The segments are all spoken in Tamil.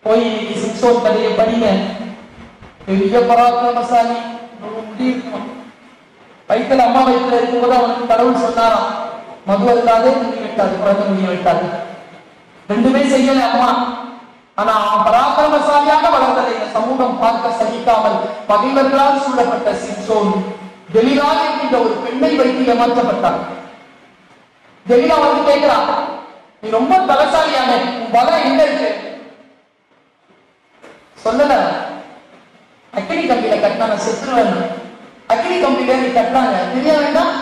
போய் சிம்சோன் கதையை படிங்க பெரிய பராக்கிரமசாலி முடி இருக்கும் வயிற்றுல அம்மா வயிற்றுல இருக்கும்போது அவனுக்கு கடவுள் சொன்னாராம் மது அருந்தாதே முடி வெட்டாது குழந்தை முடிய வெட்டாது ரெண்டுமே செய்யல அம்மா ஆனா அவன் பராக்கிரமசாலியாக வளர்ந்ததை இந்த சமூகம் பார்க்க சகிக்காமல் பகைவர்களால் சூழப்பட்ட சிம்சோன் டெலிலா என்கின்ற ஒரு பெண்ணை வைத்து ஏமாற்றப்பட்டான் டெலிலா வந்து கேட்கிறான் நீ ரொம்ப பலசாலியான உன் பலம் எங்க இருக்கு சொல்லல அக்கினி கம்பியில கட்டினா நான் செத்துருவேன் அக்கினி கம்பியில நீ கட்டினாங்க தெரிய வேண்டாம்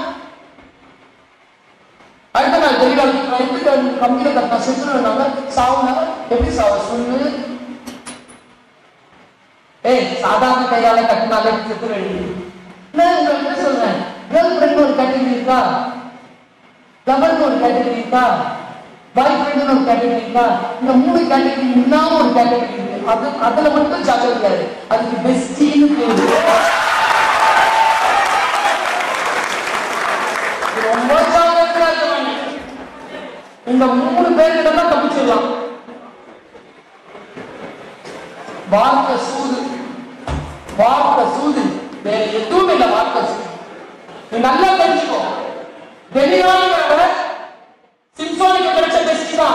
அடுத்த நாள் தெரியல நான் எப்படி க- கம்பியில கட்டினா செத்துருவேன் சாவுனா எப்படி சாவ சொல்லு ஏய் சாதாரண கையால கட்டினாலே செத்துருவேன் நான் உங்களுக்கு என்ன சொல்றேன் கேர்ள் ஃப்ரெண்ட் ஒரு கேட்டகரி இருக்கா லவர்னு ஒரு கேட்டகரி இருக்கா பாய் ஃப்ரெண்ட்னு ஒரு கேட்டகரி இருக்கா இந்த மூணு கேட்டகரி இல்லாம ஒரு கேட்டகரி இருக்கு அது அதுல மட்டும் ஜாக்கிரதையாரு அதுக்கு பெஸ்டின்னு பேரு ரொம்ப ஜாக்கிரதையா இருக்க வேண்டியது. இந்த மூணு பேர்கிட்ட தான் தப்பிச்சிடலாம் வார்த்தை சூது வார்த்தை சூது வேற எதுவும் இல்லை வார்த்தை சூது நீ நல்லா தெரிஞ்சுக்கோ டெலிவரிங்கிறவ சிம்சோனுக்கு கிடைச்ச பெஸ்ட் தான்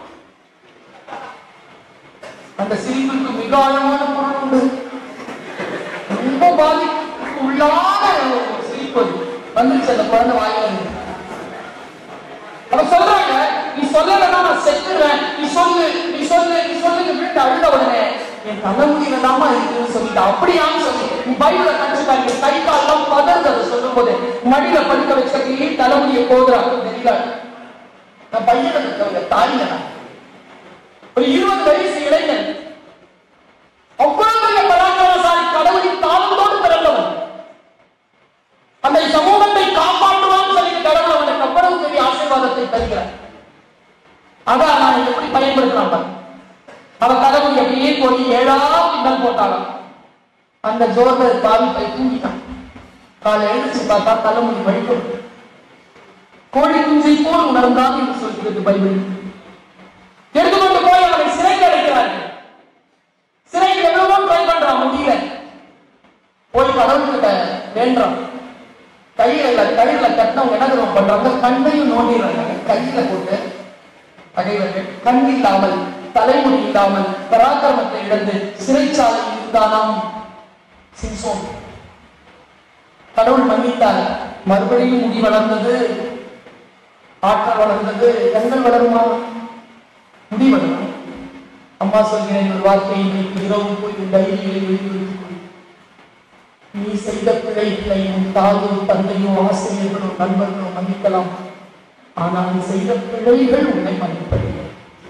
அந்த சிரிப்புக்கு மிக ஆழமான பொருள் உண்டு ரொம்ப பாதிப்புக்கு உள்ளான ஒரு சிரிப்பு அது. வந்துருச்சு அந்த குழந்தை வாயில இருந்து. அவ சொல்றாங்க நீ சொல்லலைன்னா நான் செத்துறேன் நீ சொல்லு நீ சொல்லு நீ சொல்லு விட்டு அழுத உடனே என் தலைமுடியில தாமா இருக்குன்னு சொல்லிட்டு அப்படியான்னு சொல்லி நீ பைபிள கடிச்சுட்டாங்க கை கால்லாம் பதறது அதை சொல்லும் போது மடியில படுக்க வச்சதுலயே தலைமுடியை போதுறாங்க தெரியல நான் பையனை இருக்கவங்க தாயில நான். ஒரு இருபது வயசு இளைஞன் அவ்வளவு பெரிய பராக்கிரமசாலி கடவுளின் தாளத்தோடு பிறந்தவன் அந்த சமூகத்தை காப்பாற்றுவான்னு சொல்லிட்டு கடவுள் அவனுக்கு அவ்வளவு பெரிய ஆசீர்வாதத்தை தருகிறார் அதான் நான் எப்படி பயன்படுத்தலாம் பாரு. அவ கடவுள் எப்படியே போய் ஏழாம் பின்னல் போட்டாலும் அந்த ஜோர்னர் பாவி போய் தூங்கிட்டான் காலை எழுந்துச்சு பார்த்தா தலைமுடி வழிபடும் கோழி குஞ்சை போல் உணர்ந்தான் என்று சொல்கிறது பைபிள் எடுத்துக்கொண்டு போய் அவனை சிறைக்கு அடைக்கிறார்கள் சிறைக்கு எவ்வளவோ ட்ரை பண்றான் முடியல போய் கடவுள்கிட்ட வேண்டான் கையில கையில கட்டினவங்க என்ன தெரியுமா பண்றாங்க கண்ணையும் நோண்டிடுறாங்க கையில போட்டு பகைவர்கள் கண் இல்லாமல் தலைமுடி இல்லாமல் பராக்கிரமத்தை இழந்து சிறைச்சாலையில் இருந்தானாம் சிம்சோன் கடவுள் மன்னித்தார் மறுபடியும் முடி வளர்ந்தது ஆற்றல் வளர்ந்தது கண்கள் வளருமா முடி வளரும் அம்மா சொல்கிறேன் ஒரு வார்த்தை இன்னைக்கு இரவு போய் உன் டைரியை எழுதி நீ செய்த பிழைகளை உன் தாயும் தந்தையும் ஆசிரியர்களும் நண்பர்களும் மன்னிக்கலாம் ஆனால் நீ செய்த பிழைகள் உன்னை மன்னிப்பதில்லை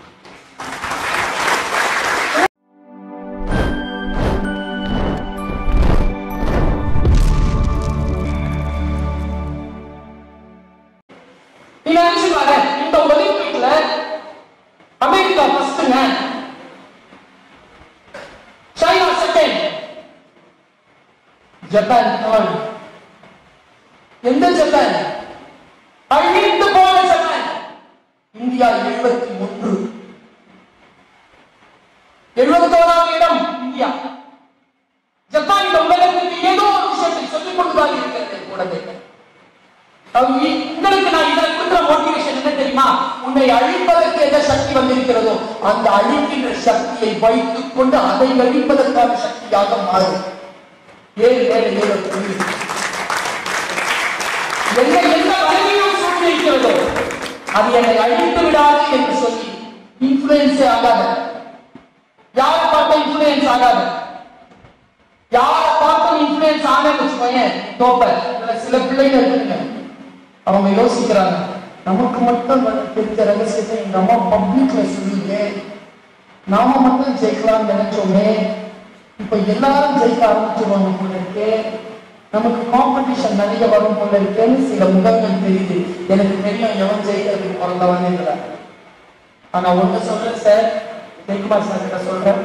நீ நினைச்சு பாரு இந்த ஒலிம்பிக்ல அமெரிக்கா ஃபர்ஸ்ட்ங்க சைனா செகண்ட் ஜப்பான் தேர்ட் எந்த ஜப்பான் அழிந்து போன ஜப்பான் இந்தியா எழுபத்தி ஒன்று எழுபத்தோராம் இடம் இந்தியா ஜப்பான் இந்த உலகத்துக்கு ஏதோ ஒரு விஷயத்தை சொல்லிக் கொண்டுதான் இருக்கிறது கூடவே அவங்க உங்களுக்கு நான் இதை கொடுக்கிற மோட்டிவேஷன் என்ன தெரியுமா உன்னை அழிப்பதற்கு எந்த சக்தி வந்திருக்கிறதோ அந்த அழிக்கின்ற சக்தியை வைத்துக் கொண்டு அதை அழிப்பதற்கான சக்தியாக மாறும் ஏழு ஏழு ஏழு புள்ளி. என்னை எந்த வலிமையும் சூழ்ந்திருக்கிறதோ அது என்னை அழித்து விடாது என்று சொல்லி இன்ஃபுளுன்ஸே ஆகாத யாரை பார்த்த இன்ஃபுளுன்ஸ் ஆகாத யாரை பார்த்தும் இன்ஃபுளுன்ஸ் ஆனேன்னு வச்சுக்கோங்க தோப்ப இதுல சில பிள்ளைங்க இருக்குங்க அவங்க யோசிக்கிறாங்க நமக்கு மட்டும் வந்து தெரிஞ்ச ரகசியத்தை எங்க அம்மா பப்ளிக்ல சொல்லிங்க நாம மட்டும் ஜெயிக்கலாம்னு நினைச்சோமே இப்ப எல்லாரும் ஜெயிக்க ஆரம்பிச்சிருவாங்க போல இருக்கு நமக்கு காம்படிஷன் நிறைய வரும் போல இருக்குன்னு சில முகங்கள் தெரியுது எனக்கு தெரியும் எவன் ஜெயிக்கிறதுக்கு பிறந்தவன் இல்லை ஆனா ஒண்ணு சொல்றேன் சார் ஜெயக்குமார் சார் கிட்ட சொல்றேன்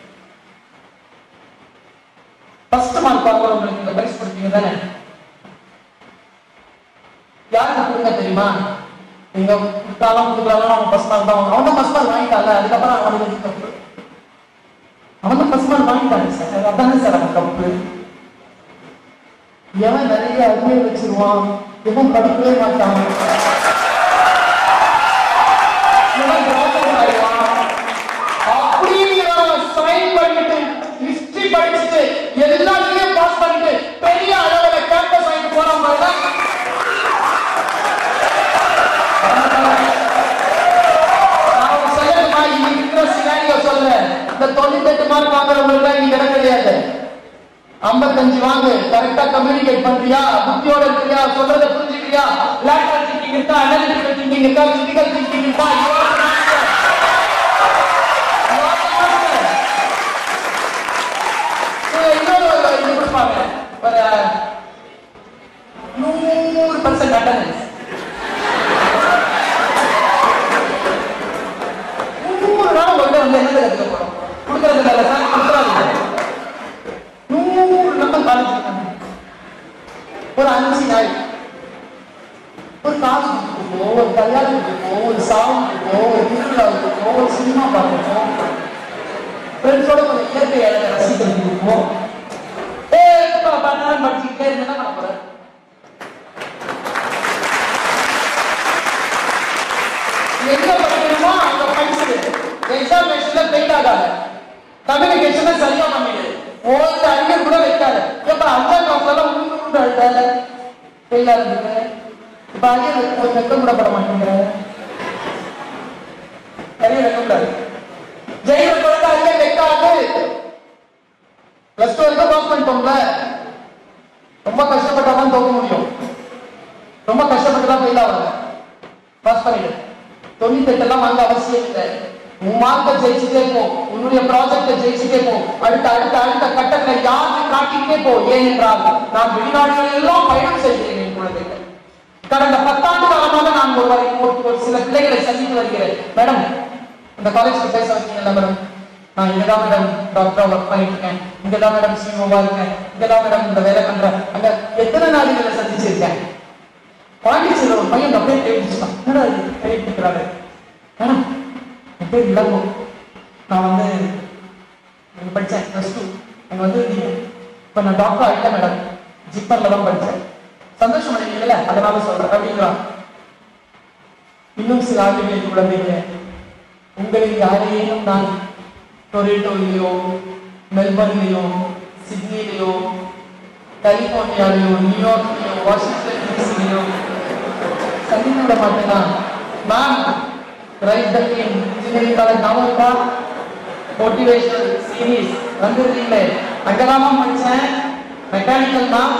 ஃபர்ஸ்ட் மார்க் பார்க்கறவங்களுக்கு இந்த பரிசு கொடுத்தீங்க தானே யாருக்கு கொடுங்க தெரியுமா நீங்க கொடுத்தாலும் கொடுக்கலாலும் அவன் ஃபர்ஸ்ட் மார்க் தான் வாங்குவான். அவன் தான் ஃபர்ஸ்ட் மார்க் வாங்கிட்டால அதுக்கப்புறம் அவனுக்கு எதுக்கு தப்பு? சம்மான் வாங்கிட்டாங்க சார் அதானே சார் அவன் தப்பு எவன் நிறைய அறிவை வச்சிருவான் எவன் படிக்கவே மாட்டான் எவன் டாக்டர் ஆயிடுவான் அப்படிங்கிறவன் சைன் பண்ணிட்டு ஹிஸ்டரி படிச்சுட்டு எல்லாத்தையும் பாஸ் பண்ணிட்டு பெரிய அளவுல கேம்பஸ் வாங்கிட்டு போறான் பாருங்க நான் ஒரு சொல்லட்டுமா இன்னைக்கு இருக்கிற சினாரியோ சொல்றேன் இந்த தொண்ணூத்தெட்டு மார்க் வாங்குறவங்களுக்கு இன்னைக்கு இடம் கிடையாது ஐம்பத்தஞ்சு வாங்கு கரெக்டா கம்யூனிகேட் பண்றியா புத்தியோட இருக்கியா சொல்றதை புரிஞ்சுக்கிறியா லேட்டரல் திங்கிங் இருக்கா அனலிட்டிக்கல் திங்கிங் இருக்கா கிரிட்டிக்கல் திங்கிங் இருக்கா You are the master. You are the master. So, இன்னொரு ஒரு இது கொடுப்பாங்க ஒரு நூறு பர்சன்ட் அட்டண்டன்ஸ் நூறு நாள் உங்கள்கிட்ட வந்து என்ன கற்றுக்க போறோம் கொடுக்கறது இல்லை சார் கொடுக்குறாங்க நூறு நம்ம காலேஜ் ஒரு அஞ்சு நாள் ஒரு காசுக்கு போ ஒரு கல்யாணத்துக்கு போ ஒரு சாவுக்கு போ ஒரு திருவிழாவுக்கு போ ஒரு சினிமா பார்க்க போ ஃப்ரெண்ட்ஸோட கொஞ்சம் இயற்கை அழகை ரசிக்கிறதுக்கு போ ஏ பண்ணாலும் படிச்சுக்கிட்டே இருந்தா என்ன பண்ண போறேன் எங்க படிக்கணுமோ அங்க படிச்சுடு எக்ஸாமினேஷன்ல ஃபெயில் ஆகாத கம்யூனிகேஷனை சரியா பண்ணிடு ஓல்டு அரியர் கூட வைக்காத எப்ப அஞ்சாம் கிளாஸ்ல எல்லாம் உண்டு உண்டு அழுதால ஃபெயில் ஆகுது இப்ப அரியர் ஒரு வெக்கம் கூட பட மாட்டேங்கிற அரியர் வைக்க கூடாது ஜெயில குழந்தை அரியர் வைக்காது பிளஸ் டூ வரைக்கும் பாஸ் பண்ணிட்டோம்ல ரொம்ப கஷ்டப்பட்டா தான் தோக்க முடியும் ரொம்ப கஷ்டப்பட்டு தான் ஃபெயில் ஆவாங்க பாஸ் பண்ணிடு தொண்ணூத்தெட்டு எல்லாம் வாங்க அவசியம் இல்லை உன் மார்க்கை ஜெயிச்சுட்டே போ உன்னுடைய ப்ராஜெக்டை ஜெயிச்சுட்டே போ அடுத்த அடுத்த அடுத்த கட்டத்தை யாருக்கு காட்டிக்கிட்டே போ ஏனென்றால் நான் வெளிநாடுகளில் எல்லாம் பயணம் செய்கிறேன் என் குழந்தைகள் கடந்த பத்தாண்டு காலமாக நான் ஒரு வரை- ஒரு ஒரு சில பிள்ளைகளை சந்தித்து வருகிறேன் மேடம் இந்த காலேஜ்க்கு பேச வச்சீங்கல்ல மேடம் நான் இங்கதான் மேடம் டாக்டரா ஒர்க் பண்ணிட்டு இருக்கேன் இங்கதான் மேடம் சிஓவா இருக்கேன் இங்கதான் மேடம் இந்த வேலை பண்றேன் அங்க எத்தனை நாடுகளை சந்திச்சிருக்கேன் பாண்டிச்சேரியில் ஒரு பையன் அப்படியே கேட்டுச்சுட்டான் என்னடா இது கை பிடிக்கிறாரு மேடம் என் பேர் இளங்கோ நான் வந்து இங்க படித்தேன் ப்ளஸ் டூ அங்கே வந்து இப்போ நான் டாக்டர் ஆகிட்டேன் மேடம் ஜிப்பரில் தான் படித்தேன் சந்தோஷம் அடைவீங்கல்ல அதனால சொல்றேன் அப்படிங்கிறான் இன்னும் சில ஆண்டுகளில் குழந்தைங்க உங்களில் யாரையேனும் நான் டொரேட்டோலையோ மெல்பர்ன்லையோ சிட்னிலையோ கலிபோர்னியாலையோ நியூயார்க்லையோ வாஷிங்டன் டிசிலையோ சந்தித்து விட மாட்டேனா ma'am right the king engineering college நாமப்பா மோட்டிவேஷனல் சீரீஸ் வந்துருக்கீங்களே அங்கதாமா படிச்சேன் மெக்கானிக்கல் மேம்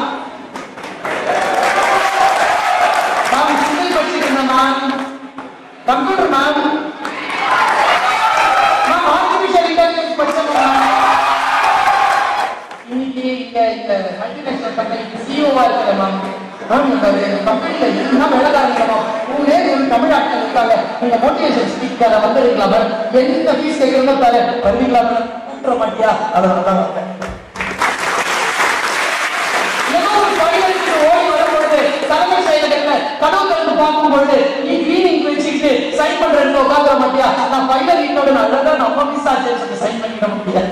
மேம் சிவில் படிச்சுட்டு இருந்தேன் ma'am computer ma'am ma'am artificial intelligence படிச்சேன் மேம் இன்னைக்கு இங்க இந்த மல்டிநேஷனல் கம்பெனிக்கு சிஓவா இருக்கிற மேம் மேம் இந்த கம்பெனில என்ன வேலைக்காரங்க மேம் ஊரே ஒரு தமிழ்நாட்டில் இருக்காங்க நீங்க மோட்டிவேஷன் ஸ்பீக்கரை வந்துடுறீங்களா மேம் எந்த ஃபீஸ் கேட்கறதோ தர வருவீங்களா மேம் கூப்பிட மாட்டியா அதனால தான் வந்தேன் ஏதோ ஒரு பணிகளுக்கு ஓடி வரும்பொழுது தலைமை செயலகத்துல கனவு கண்டு பார்க்கும் பொழுது நீ கிளீனிங் வச்சுக்கிட்டு சைன் பண்றதுக்கு உட்காந்துட மாட்டியா நான் ஃபைனல் வீட்டோட நல்லதா நம்ம மிஸ் ஆச்சு சொல்லி சைன் பண்ணிட முடியாது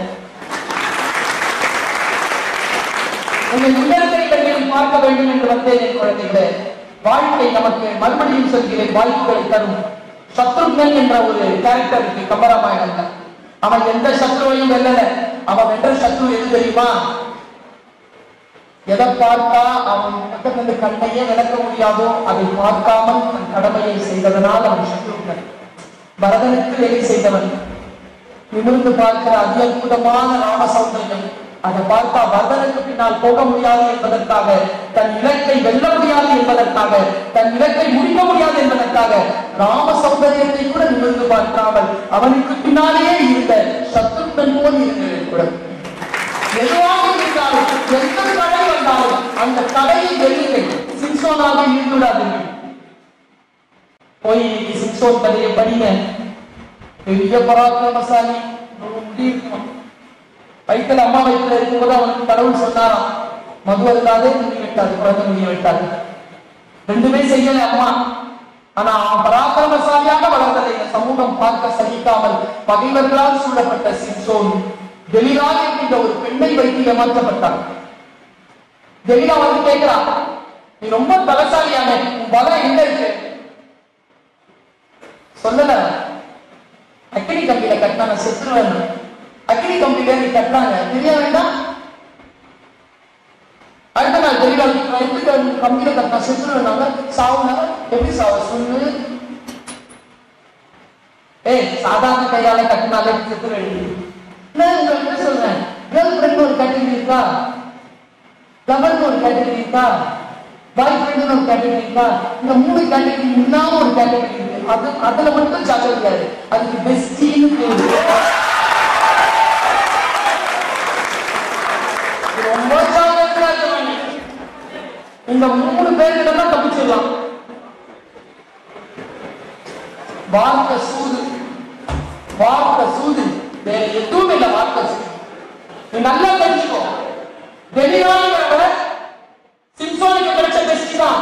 உங்கள் உள்ளத்தை இடங்களில் பார்க்க வேண்டும் என்று வந்தேன் என் குழந்தைகளே வாழ்க்கை நமக்கு மறுபடியும் சொல்கிறேன் வாய்ப்புகளை தரும் சத்ருக்னன் என்ற ஒரு கேரக்டர் இருக்கு கம்பராமாயணத்துல அவன் எந்த சத்ருவையும் வெல்லல அவன் வென்ற சத்ரு எது தெரியுமா எதை பார்த்தா அவன் பக்கத்துல கண்ணையே விளக்க முடியாதோ அதை பார்க்காமல் தன் கடமையை செய்ததனால் அவன் சத்ருக்னன் பரதனுக்கு வேலை செய்தவன் நிமிர்ந்து பார்க்கிற அதி அற்புதமான ராம சௌந்தரியம் அதை பார்த்தா பரதனுக்கு பின்னால் போக முடியாது என்பதற்காக தன் இலக்கை வெல்ல முடியாது என்பதற்காக தன் இலக்கை முடிக்க முடியாது என்பதற்காக ராம சௌந்தரியத்தை கூட நிமிர்ந்து பார்க்காமல் அவனுக்கு பின்னாலேயே இருந்த சத்ருக்னன் போல் இருந்தது கூட எதுவாக இருந்தாலும் எந்த தடை வந்தாலும் அந்த தடையை வெல்லுங்கள் சின்சோனாக இருந்து விடாதீர்கள் போய் இன்னைக்கு சின்சோன் கதையை படிங்க பெரிய பராக்கிரமசாலி முடி இருக்கும் வயிற்றுல அம்மா வயிற்றுல இருக்கும்போது அவனுக்கு கடவுள் சொன்னாராம் மது அருந்தாதே துணி வெட்டாது குழந்தை முடிய வெட்டாது ரெண்டுமே செய்யல அம்மா ஆனா அவன் பராக்கிரமசாலியாக வளர்ந்ததை இந்த சமூகம் பார்க்க சகிக்காமல் பகைவர்களால் சூழப்பட்ட சிம்சோன் ஜெலிலா என்கின்ற ஒரு பெண்ணை வைத்து ஏமாற்றப்பட்டார் ஜெலிலா வந்து கேட்கிறா நீ ரொம்ப பலசாலியான உன் பலம் எங்க இருக்கு சொல்லல அக்கினி கம்பியில கட்டினா நான் செத்துருவேன் அக்கினி கம்பியில நீ கட்டினாங்க தெரிய வேண்டாம் அடுத்த நாள் தெரியல எதுக்கு கம்பியில கட்டினா செத்துருவேன் சாவுனாங்க எப்படி சாவ சொல்லு ஏய் சாதாரண கையால கட்டினாலே செத்துருவேன் நான் உங்களுக்கு சொல்றேன் கேர்ள் ஃப்ரெண்ட் ஒரு கேட்டகரி இருக்கா லவர்னு ஒரு கேட்டகரி இருக்கா பாய் ஃப்ரெண்ட்னு ஒரு கேட்டகரி இருக்கா இந்த மூணு கேட்டகரி இல்லாம ஒரு கேட்டகரி இருக்கு அது அதுல மட்டும் ஜாக்கிரதையாரு அதுக்கு பெஸ்டின்னு பேரு ரொம்ப ஜாக்கிரதையா இருக்க வேண்டியது. இந்த மூணு பேர்கிட்ட தான் தப்பிச்சிடலாம் வார்த்தை சூது வார்த்தை சூது வேற எதுவும் இல்லை வார்த்தை சூது நீ நல்லா தெரிஞ்சுக்கோ டெலிவரிங்கிறவ சிம்சோனுக்கு கிடைச்ச பெஸ்ட் தான்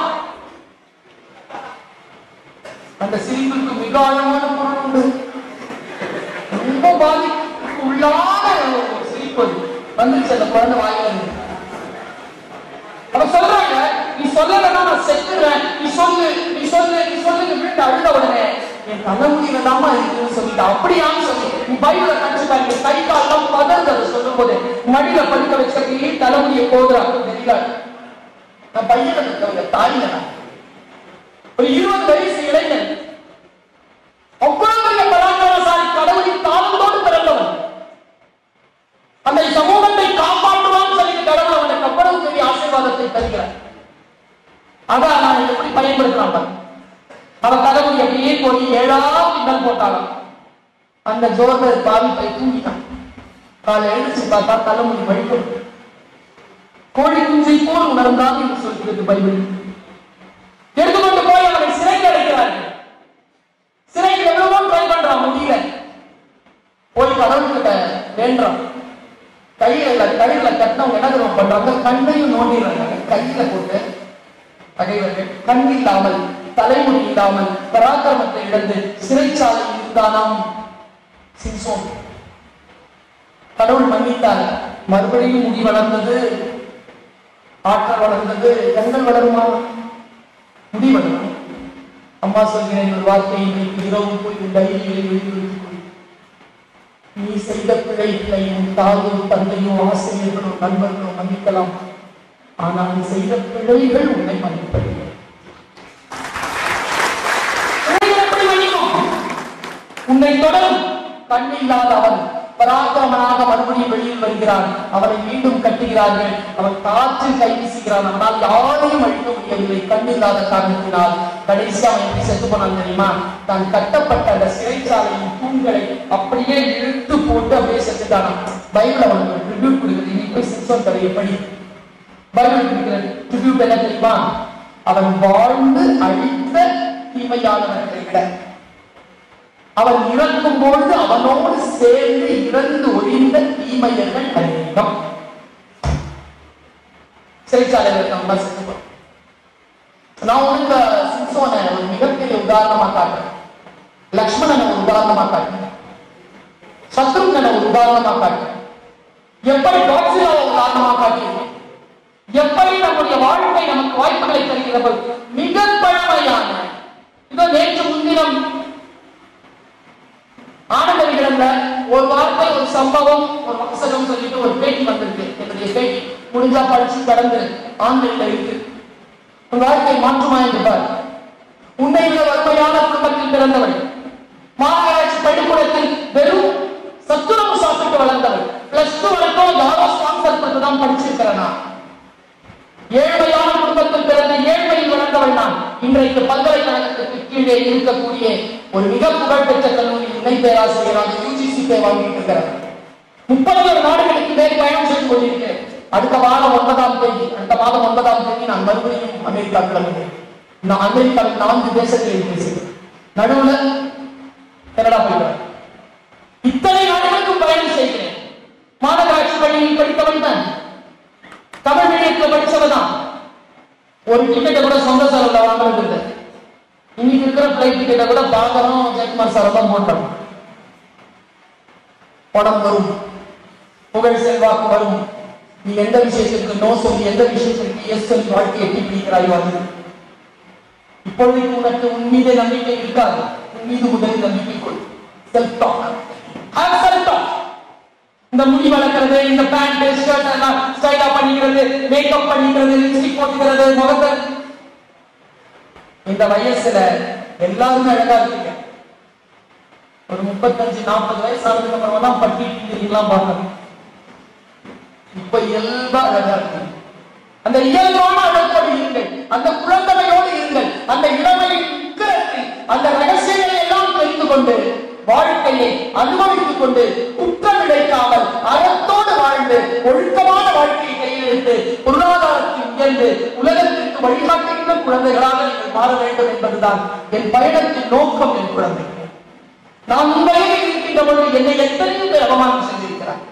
அந்த சிரிப்புக்கு மிக ஆழமான பொருள் உண்டு ரொம்ப பாதிப்புக்கு உள்ளான ஒரு சிரிப்பு அது. வந்துருச்சு அந்த குழந்தை வாயில இருந்து அவ சொல்றாங்க நீ சொல்லலைன்னா நான் செத்துறேன் நீ சொல்லு நீ சொல்லு நீ சொல்லு வீட்டு அழுத உடனே என் தலைமுடியில தாமா இருக்குன்னு சொல்லிட்டு அப்படியான்னு சொல்லி நீ பைபிள கடிச்சுட்டாங்க கை கால்லாம் பதறது அதை சொல்லும் போது மடியில படுக்க வச்ச தலைமுடியை போதுறா தெரியல நான் பையனை இருக்கவங்க தாயில நான். ஒரு இருபது வயசு இளைஞன் அவ்வளவு பெரிய பராக்கிரமசாலி கடவுளின் தாளத்தோடு பிறந்தவன் அந்த சமூகத்தை காப்பாற்றுவான்னு சொல்லிட்டு கடவுள் அவனுக்கு அவ்வளவு பெரிய ஆசீர்வாதத்தை தருகிறார் அதான் நான் எப்படி பயன்படுத்தலாம் பாரு. அவன் கடவுள் எப்படியே போய் ஏழாவது இன்னல் போட்டாலும் அந்த ஜோர்னர் பாவி போய் தூங்கிட்டான் காலை எழுந்துச்சு பார்த்தா தலைமுடி வழிபடும் கோழி குஞ்சை போல் உணர்ந்தான் என்று சொல்கிறது பைபிள் எடுத்துக்கொண்டு போய் அவனை சிறைக்கு அடைக்கிறார்கள் சிறைக்கு எவ்வளவோ ட்ரை பண்றான் முடியல போய் கடவுள்கிட்ட வேண்டான் கையில கையில கட்டினவங்க என்ன தெரியுமா பண்றாங்க கண்ணையும் நோண்டிடுறாங்க கையில போட்டு பகைவர்கள் கண் இல்லாமல் தலைமுடி இல்லாமல் பராக்கிரமத்தை இழந்து சிறைச்சாலையில் இருந்தானாம் சிம்சோன் கடவுள் மன்னித்தார் மறுபடியும் முடி வளர்ந்தது ஆற்றல் வளர்ந்தது கண்கள் வளருமா முடி வளரும் அம்மா சொல்கிறேன் ஒரு வார்த்தை இன்றைக்கு இரவு போய் உன் டைரியை எழுதி நீ செய்த பிழைகளை உன் தாயும் தந்தையும் ஆசிரியர்களும் நண்பர்களும் மன்னிக்கலாம் ஆனால் நீ செய்த பிழைகள் உன்னை மன்னிப்பதில்லை பிழைகள் எப்படி மன்னிக்கும்? உன்னை தொடரும் கண் இல்லாத அவன் பராக்கிரமனாக மறுபடியும் வெளியில் வருகிறான் அவனை மீண்டும் கட்டுகிறார்கள் அவன் காற்றில் கை வீசுகிறான் அவனால் யாரையும் அழிக்க முடியவில்லை கண் இல்லாத காரணத்தினால் கடைசி அவன் எப்படி செத்து போனான் தெரியுமா தான் கட்டப்பட்ட அந்த சிறைச்சாலையின் தூண்களை அப்படியே இழுத்து போட்டு அப்படியே செத்துட்டானான் பைபிள் அவனுக்கு ட்ரிபியூட் கொடுக்குது நீ போய் சிம்சோன் கதையை படி பைபிள் கொடுக்கிற ட்ரிபியூட் என்ன தெரியுமா அவன் வாழ்ந்து அழித்த தீமையானவர்களை விட அவன் இறக்கும் பொழுது அவனோடு சேர்ந்து இறந்து ஒழிந்த தீமையர்கள் அநேகம் சிறைச்சாலையில் நம்ம செத்துப்போம் நான் உனக்கு சிம்சோனை ஒரு மிகப்பெரிய உதாரணமா காட்டுறேன் லக்ஷ்மணனை ஒரு உதாரணமா காட்டுறேன் சத்ருகனை ஒரு உதாரணமா காட்டுறேன் எப்படி காட்சியாவை உதாரணமா காட்டியிருக்கேன் எப்படி நம்முடைய வாழ்க்கை நமக்கு வாய்ப்புகளை தருகிறது மிக பழமையான இதோ நேற்று முன்தினம் ஆனந்தவிகள ஒரு வார்த்தை ஒரு சம்பவம் ஒரு வசனம் சொல்லிட்டு ஒரு பேட்டி வந்திருக்கு என்னுடைய பேட்டி முடிஞ்சா படிச்சு கடந்து ஆன்லைன்ல இருக்கு உன் வாழ்க்கை மாற்றுமா என்று பார் உன்னை விட வறுமையான குடும்பத்தில் பிறந்தவள் மாநகராட்சி பள்ளிக்கூடத்தில் வெறும் சத்துணவு சாப்பிட்டு வளர்ந்தவள் பிளஸ் டூ வரைக்கும் யாரோ ஸ்பான்சர் பண்ணி தான் படிச்சிருக்கிறேன் நான் ஏழ்மையான குடும்பத்தில் பிறந்த ஏழ்மையில் வளர்ந்தவள் நான் இன்றைக்கு பல்கலைக்கழகத்துக்கு கீழே இருக்கக்கூடிய ஒரு மிக புகழ்பெற்ற கல்லூரி இணை பேராசிரியராக யூஜிசி பே வாங்கிட்டு இருக்கிறேன் முப்பது ஒரு நாடுகளுக்கு மேல் பயணம் செய்து கொண்டிருக்கிறேன் அடுத்த வாரம் ஒன்பதாம் தேதி அடுத்த மாதம் ஒன்பதாம் தேதி நான் மறுபடியும் அமெரிக்கா கிளம்புகிறேன் நான் அமெரிக்காவில் நான்கு தேசங்களில் பேசுகிறேன் நடுவுல கனடா போயிடுறேன் இத்தனை நாடுகளுக்கும் பயணம் செய்கிறேன் மாநகராட்சி பள்ளியில் படித்தவன் தான் தமிழ் மீடியத்துல படிச்சவன் தான் ஒரு டிக்கெட்டை கூட சொந்த செலவுல வாங்குறது இல்லை இன்னைக்கு இருக்கிற பிளைட் டிக்கெட்டை கூட பாகரம் ஜெயக்குமார் சார் தான் போட்டோம் படம் வரும் புகழ் செல்வாக்கு வரும் நீ எந்த விஷயத்திற்கு நோ சொல்லி எந்த விஷயத்திற்கு எஸ் சொல்லி வாழ்க்கையை எட்டி பிடிக்கிறாயோ அது இப்பொழுதைக்கு உனக்கு உன் மீது நம்பிக்கை இருக்காது உன் மீது முதலில் நம்பிக்கை கொள் self talk have self talk இந்த முடி வளர்க்கறது இந்த பேண்ட் ஷர்ட் எல்லாம் ஸ்டைலா பண்ணிக்கிறது மேக்கப் பண்ணிக்கிறது லிப்ஸ்டிக் போட்டுக்கிறது முகத்தை இந்த வயசுல எல்லாருமே அழகா இருக்கீங்க ஒரு முப்பத்தஞ்சு நாற்பது வயசு ஆனதுக்கு அப்புறமா தான் பட்டி எல்லாம் பார்க்கணும் இப்ப இயல்பா அழகா இருக்கு அந்த இயல்பான அழகோடு இருங்கள் அந்த குழந்தையோடு இருங்கள் அந்த இளமையின் உக்கிரத்தில் அந்த ரகசியங்களை எல்லாம் தெரிந்து கொண்டு வாழ்க்கையை அனுபவித்துக் கொண்டு குற்றம் இழைக்காமல் அறத்தோடு வாழ்ந்து ஒழுக்கமான வாழ்க்கையை கையில் எடுத்து பொருளாதாரத்தில் உயர்ந்து உலகத்திற்கு வழிகாட்டுகின்ற குழந்தைகளாக நீங்கள் மாற வேண்டும் என்பதுதான் என் பயணத்தின் நோக்கம் என் குழந்தைகள் நான் உண்மையிலே இருக்கின்ற பொழுது என்னை எத்தனையோ பேர் அவமானம் செய்திருக்கிறார்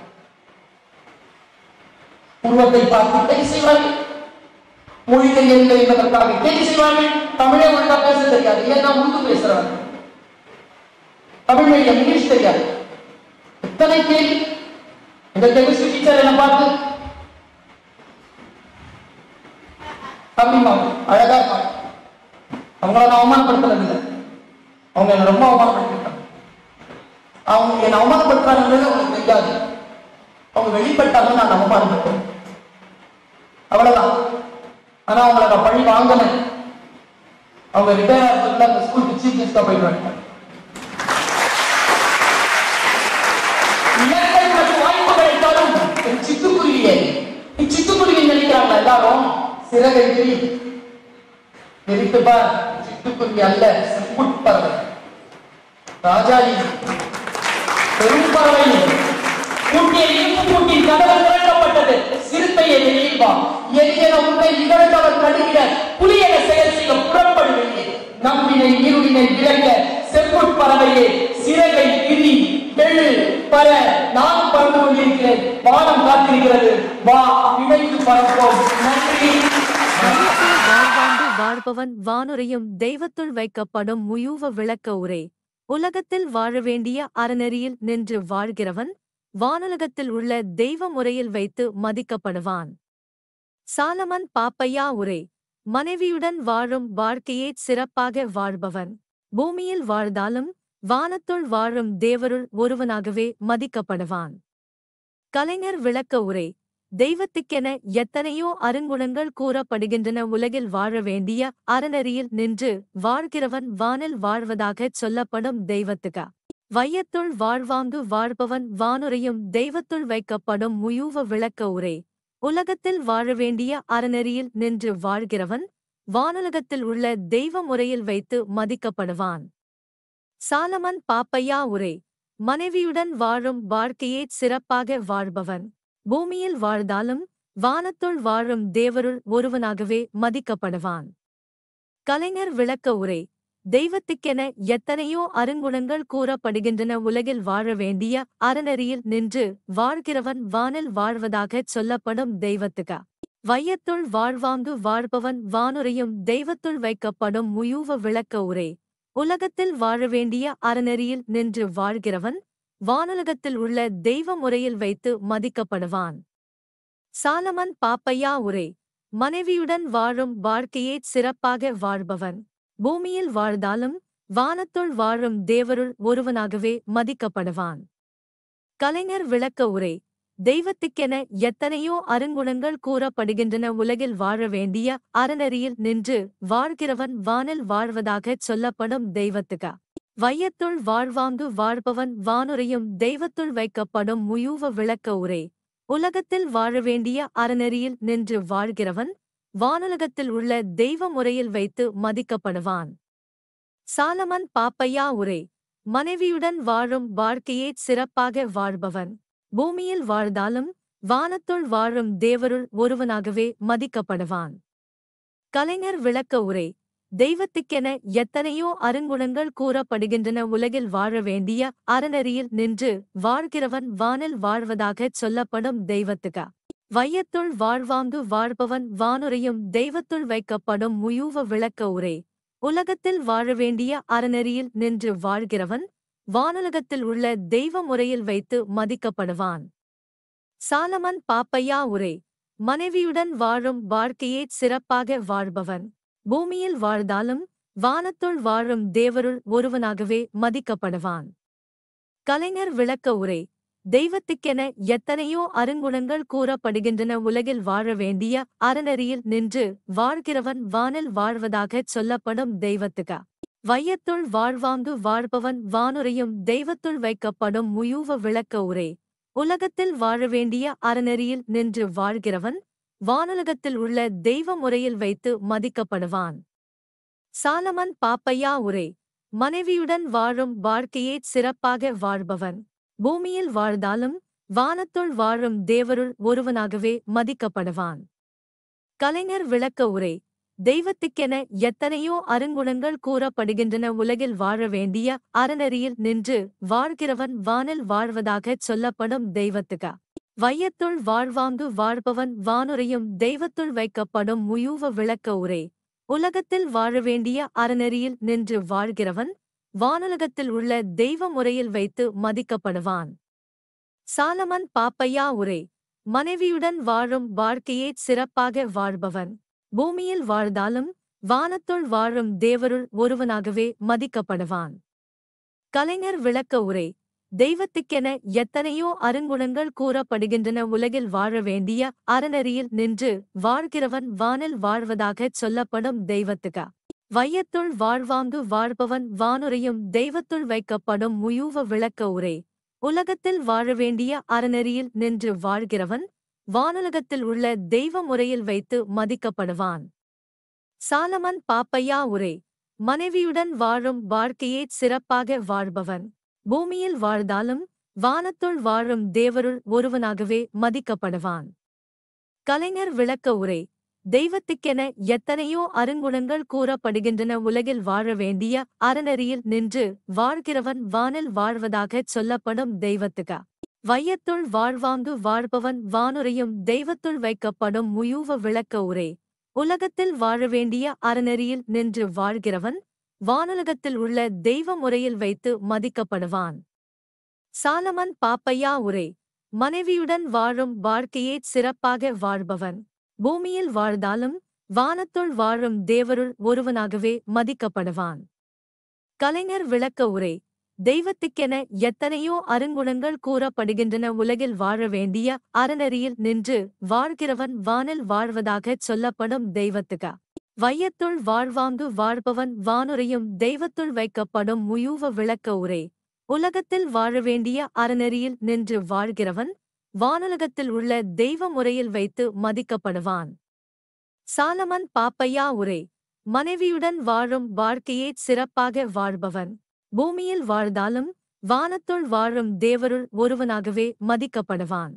உருவத்தை பார்த்து கை செய்வார்கள் மொழி தெரியவில்லை என்பதற்காக கேலி செய்வார்கள் தமிழை ஒழுங்கா பேச தெரியாது ஏன்னா உருது பேசுறாங்க தமிழ் மீடியம் இங்கிலீஷ் தெரியாது எத்தனை கேள்வி இந்த கெமிஸ்ட்ரி டீச்சர் என்ன பார்த்து தமிழ்மா அழகா இருப்பாங்க அவங்கள நான் அவமானப்படுத்துறது இல்லை அவங்க என்ன ரொம்ப அவமானப்படுத்திருக்காங்க அவங்க என்ன அவமானப்படுத்துறாங்கிறது அவங்களுக்கு தெரியாது அவங்க வெளிப்பட்டாங்க நான் அவமானப்பட்டேன் அவ்வளவுதான் ஆனா அவங்கள நான் பழி வாங்கினேன் அவங்க ரிட்டையர் ஆகிறதுக்குள்ள அந்த ஸ்கூலுக்கு சீஃப் கெஸ்டா போயிடுவாங்க இலக்கை மற்றும் வாய்ப்பு கிடைத்தாலும் என் சிட்டுக்குருவியே நீ சிட்டுக்குருவி நினைக்கிறாங்க எல்லாரும் சிறகை விரி விரித்து பார் சிட்டுக்குருவி அல்ல செம்புட் பறவை ராஜாஜி பெரும் பறவை கூட்டிய இரும்பு கூட்டின் கதவு திறக்கப்பட்டது சிறுத்தையை வெளியில் வா எரியன உன்னை இகழ்ந்தவர் கடுகிற புலியன செயல் செய்ய புறப்படு வெளியே நம்பினை ஈருடினை விளக்க செம்புட் பறவையே சிறகை கிரி வெள்ளு பற நான் பறந்து கொண்டிருக்கிறேன் வானம் காத்திருக்கிறது வா இணைந்து பறப்போம் நன்றி வையத்தில் வாழ்வாங்கு வாழ்பவன் வானுரையும் தெய்வத்துள் வைக்கப்படும் முயூவ விளக்க உரை உலகத்தில் வாழ வேண்டிய அறநெறியில் நின்று வாழ்கிறவன் வானுலகத்தில் உள்ள தெய்வ முறையில் வைத்து மதிக்கப்படுவான் சாலமன் பாப்பையா உரை மனைவியுடன் வாழும் வாழ்க்கையே சிறப்பாக வாழ்பவன் பூமியில் வாழ்ந்தாலும் வானத்துள் வாழும் தேவருள் ஒருவனாகவே மதிக்கப்படுவான் கலைஞர் விளக்க உரை தெய்வத்துக்கென எத்தனையோ அருங்குணங்கள் கூறப்படுகின்றன உலகில் வாழ வேண்டிய அறநெறியில் நின்று வாழ்கிறவன் வானில் வாழ்வதாகச் சொல்லப்படும் தெய்வத்துக்கா வையத்துள் வாழ்வாங்கு வாழ்பவன் வானுரையும் தெய்வத்துள் வைக்கப்படும் முயூவ விளக்க உரை உலகத்தில் வாழ வேண்டிய அறநெறியில் நின்று வாழ்கிறவன் வானுலகத்தில் உள்ள தெய்வ முறையில் வைத்து மதிக்கப்படுவான் சாலமன் பாப்பையா உரை மனைவியுடன் வாழும் வாழ்க்கையே சிறப்பாக வாழ்பவன் பூமியில் வாழ்ந்தாலும் வானத்துள் வாழும் தேவருள் ஒருவனாகவே மதிக்கப்படுவான் கலைஞர் விளக்க உரை தெய்வத்துக்கென எத்தனையோ அருங்குணங்கள் கூறப்படுகின்றன உலகில் வாழ வேண்டிய அறநெறியில் நின்று வாழ்கிறவன் வானில் வாழ்வதாகச் சொல்லப்படும் தெய்வத்துக்கா வையத்துள் வாழ்வாங்கு வாழ்பவன் வானுரையும் தெய்வத்துள் வைக்கப்படும் முயூவ விளக்க உரை உலகத்தில் வாழ வேண்டிய அறநெறியில் நின்று வாழ்கிறவன் வானுலகத்தில் உள்ள தெய்வ முறையில் வைத்து மதிக்கப்படுவான் சாலமன் பாப்பையா உரை மனைவியுடன் வாழும் வாழ்க்கையே சிறப்பாக வாழ்பவன் பூமியில் வாழ்ந்தாலும் வானத்துள் வாழும் தேவருள் ஒருவனாகவே மதிக்கப்படுவான் கலைஞர் விளக்க உரை தெய்வத்துக்கென எத்தனையோ அருங்குணங்கள் கூறப்படுகின்றன உலகில் வாழ வேண்டிய அறநெறியில் நின்று வாழ்கிறவன் வானில் வாழ்வதாகச் சொல்லப்படும் தெய்வத்துக்கா வையத்துள் வாழ்வாங்கு வாழ்பவன் வானுரையும் தெய்வத்துள் வைக்கப்படும் முயூவ விளக்க உரை உலகத்தில் வாழ வேண்டிய அறநெறியில் நின்று வாழ்கிறவன் வானுலகத்தில் உள்ள தெய்வ முறையில் வைத்து மதிக்கப்படுவான் சாலமன் பாப்பையா உரை மனைவியுடன் வாழும் வாழ்க்கையே சிறப்பாக வாழ்பவன் பூமியில் வாழ்ந்தாலும் வானத்துள் வாழும் தேவருள் ஒருவனாகவே மதிக்கப்படுவான் கலைஞர் விளக்க உரை தெய்வத்துக்கென எத்தனையோ அருங்குணங்கள் கூறப்படுகின்றன உலகில் வாழ வேண்டிய அறநெறியில் நின்று வாழ்கிறவன் வானில் வாழ்வதாகச் சொல்லப்படும் தெய்வத்துக்கா வையத்துள் வாழ்வாங்கு வாழ்பவன் வானுரையும் தெய்வத்துள் வைக்கப்படும் முயூவ விளக்க உரை உலகத்தில் வாழ வேண்டிய அறநெறியில் நின்று வாழ்கிறவன் வானுலகத்தில் உள்ள தெய்வ முறையில் வைத்து மதிக்கப்படுவான் சாலமன் பாப்பையா உரை மனைவியுடன் வாழும் வாழ்க்கையே சிறப்பாக வாழ்பவன் பூமியில் வாழ்ந்தாலும் வானத்துள் வாழும் தேவருள் ஒருவனாகவே மதிக்கப்படுவான் கலைஞர் விளக்க உரை தெய்வத்துக்கென எத்தனையோ அருங்குணங்கள் கூறப்படுகின்றன உலகில் வாழ வேண்டிய அறநெறியில் நின்று வாழ்கிறவன் வானில் வாழ்வதாகச் சொல்லப்படும் தெய்வத்துக்கா வையத்துள் வாழ்வாங்கு வாழ்பவன் வானுரையும் தெய்வத்துள் வைக்கப்படும் முயூவ விளக்க உரை உலகத்தில் வாழ வேண்டிய அறநெறியில் நின்று வாழ்கிறவன் வானுலகத்தில் உள்ள தெய்வ முறையில் வைத்து மதிக்கப்படுவான் சாலமன் பாப்பையா உரை மனைவியுடன் வாழும் வாழ்க்கையே சிறப்பாக வாழ்பவன் பூமியில் வாழ்ந்தாலும் வானத்துள் வாழும் தேவருள் ஒருவனாகவே மதிக்கப்படுவான் கலைஞர் விளக்க உரை தெய்வத்துக்கென எத்தனையோ அருங்குணங்கள் கூறப்படுகின்றன உலகில் வாழ வேண்டிய அறநெறியில் நின்று வாழ்கிறவன் வானில் வாழ்வதாகச் சொல்லப்படும் தெய்வத்துக்கா வையத்துள் வாழ்வாங்கு வாழ்பவன் வானுரையும் தெய்வத்துள் வைக்கப்படும் முயூவ விளக்க உரை உலகத்தில் வாழ வேண்டிய அறநெறியில் நின்று வாழ்கிறவன் வானுலகத்தில் உள்ள தெய்வ முறையில் வைத்து மதிக்கப்படுவான் சாலமன் பாப்பையா உரை மனைவியுடன் வாழும் வாழ்க்கையே சிறப்பாக வாழ்பவன் பூமியில் வாழ்ந்தாலும் வானத்துள் வாழும் தேவருள் ஒருவனாகவே மதிக்கப்படுவான் கலைஞர் விளக்க உரை தெய்வத்துக்கென எத்தனையோ அருங்குணங்கள் கூறப்படுகின்றன உலகில் வாழ வேண்டிய அறநெறியில் நின்று வாழ்கிறவன் வானில் வாழ்வதாகச் சொல்லப்படும் தெய்வத்துக்கா வையத்துள் வாழ்வாங்கு வாழ்பவன் வானுரையும் தெய்வத்துள் வைக்கப்படும் முயூவ விளக்க உரை உலகத்தில் வாழ வேண்டிய அறநெறியில் நின்று வாழ்கிறவன் வானுலகத்தில் உள்ள தெய்வ முறையில் வைத்து மதிக்கப்படுவான் சாலமன் பாப்பையா உரை மனைவியுடன் வாழும் வாழ்க்கையே சிறப்பாக வாழ்பவன் பூமியில் வாழ்ந்தாலும் வானத்துள் வாழும் தேவருள் ஒருவனாகவே மதிக்கப்படுவான் கலைஞர் விளக்க உரை தெய்வத்துக்கென எத்தனையோ அருங்குணங்கள் கூறப்படுகின்றன உலகில் வாழ வேண்டிய அறநெறியில் நின்று வாழ்கிறவன் வானில் வாழ்வதாகச் சொல்லப்படும் தெய்வத்துக்கா வையத்துள் வாழ்வாங்கு வாழ்பவன் வானுரையும் தெய்வத்துள் வைக்கப்படும் முயூவ விளக்க உரை உலகத்தில் வாழ வேண்டிய அறநெறியில் நின்று வாழ்கிறவன் வானுலகத்தில் உள்ள தெய்வ முறையில் வைத்து மதிக்கப்படுவான் சாலமன் பாப்பையா உரை மனைவியுடன் வாழும் வாழ்க்கையே சிறப்பாக வாழ்பவன் பூமியில் வாழ்ந்தாலும் வானத்துள் வாழும் தேவருள் ஒருவனாகவே மதிக்கப்படுவான் கலைஞர் விளக்க உரை தெய்வத்துக்கென எத்தனையோ அருங்குணங்கள் கூறப்படுகின்றன உலகில் வாழ வேண்டிய அறநெறியில் நின்று வாழ்கிறவன் வானில் வாழ்வதாகச் சொல்லப்படும் தெய்வத்துக்கா வையத்துள் வாழ்வாங்கு வாழ்பவன் வானுரையும் தெய்வத்துள் வைக்கப்படும் முயூவ விளக்க உரை உலகத்தில் வாழ வேண்டிய அறநெறியில் நின்று வாழ்கிறவன் வானுலகத்தில் உள்ள தெய்வ முறையில் வைத்து மதிக்கப்படுவான் சாலமன் பாப்பையா உரை மனைவியுடன் வாழும் வாழ்க்கையே சிறப்பாக வாழ்பவன் பூமியில் வாழ்ந்தாலும் வானத்துள் வாழும் தேவருள் ஒருவனாகவே மதிக்கப்படுவான்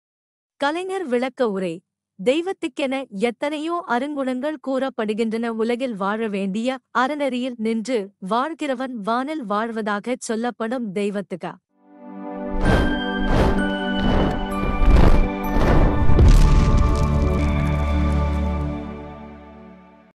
கலைஞர் விளக்க உரை தெய்வத்துக்கென எத்தனையோ அருங்குணங்கள் கூறப்படுகின்றன உலகில் வாழ வேண்டிய அறநெறியில் நின்று வாழ்கிறவன் வானில் வாழ்வதாகச் சொல்லப்படும் தெய்வத்துக்கா